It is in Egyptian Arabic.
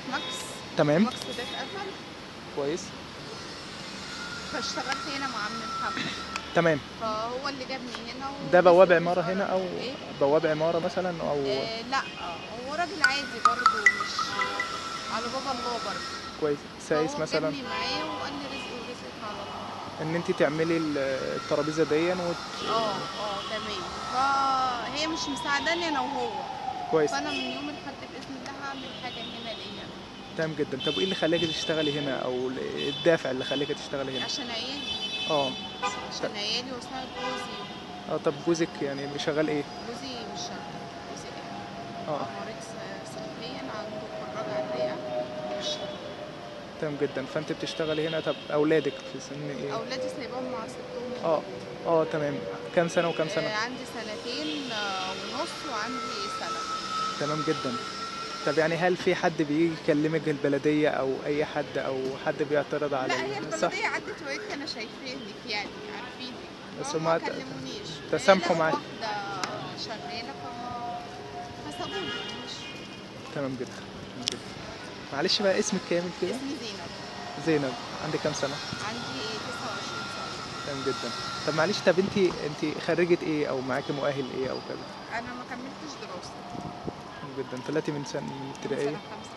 في ماكس تمام ماكس ده اتقفل كويس فاشتغلت هنا مع عم محمد تمام فهو اللي جابني هنا و... ده بواب لسه عمارة بشتغل. هنا أو ايه بواب عمارة مثلا أو آه لا هو راجل عادي برضه مش على بابا الله برضه كويس سايس فهو مثلا جابني معاه وقال لي رزق ورزقك على الله إن أنت تعملي ال- الترابيزة دي وت... اه اه تمام فهي مش مساعداني انا وهو كويس فانا من يوم الاحد باذن الله هعمل حاجه هنا ليا تمام جدا طب إيه اللي خلاكي تشتغلي هنا أو الدافع اللي خلاكي تشتغلي هنا عشان عيالي اه عشان عيالي وساعد جوزي اه طب جوزك يعني شغال إيه جوزي مش شغال جوزي قاعد اه مريض س- صحيا عنده خراج على الرئه مش شغال. تمام جدا فأنت بتشتغلي هنا طب أولادك في سن إيه اولادي سايباهم مع ستهم اه اه تمام كام سنة وكام آه، سنة عندي سنتين آه، ونص وعندي سنه تمام جدا طب يعني هل في حد بيجي يكلمك البلدية أو أي حد أو حد بيعترض على لا هي الصح البلديه عدت وقت كانوا شايفينك يعني عارفينك بس فهم هما ما ت- كلمونيش تسامحوا هي معاك. واحده شغاله فما فسابوني مش تمام جدا تمام جدا. معلش بقى اسمك كامل كده اسمي زينب زينب عندك كام سنة عندي 29 سنه تمام جدا طب معلش طب انت انت خريجة ايه او معاكي مؤهل ايه او كده انا ما كملتش دراسه تمام جدا طلعتي من سنة من من ابتدائية سنه خمسه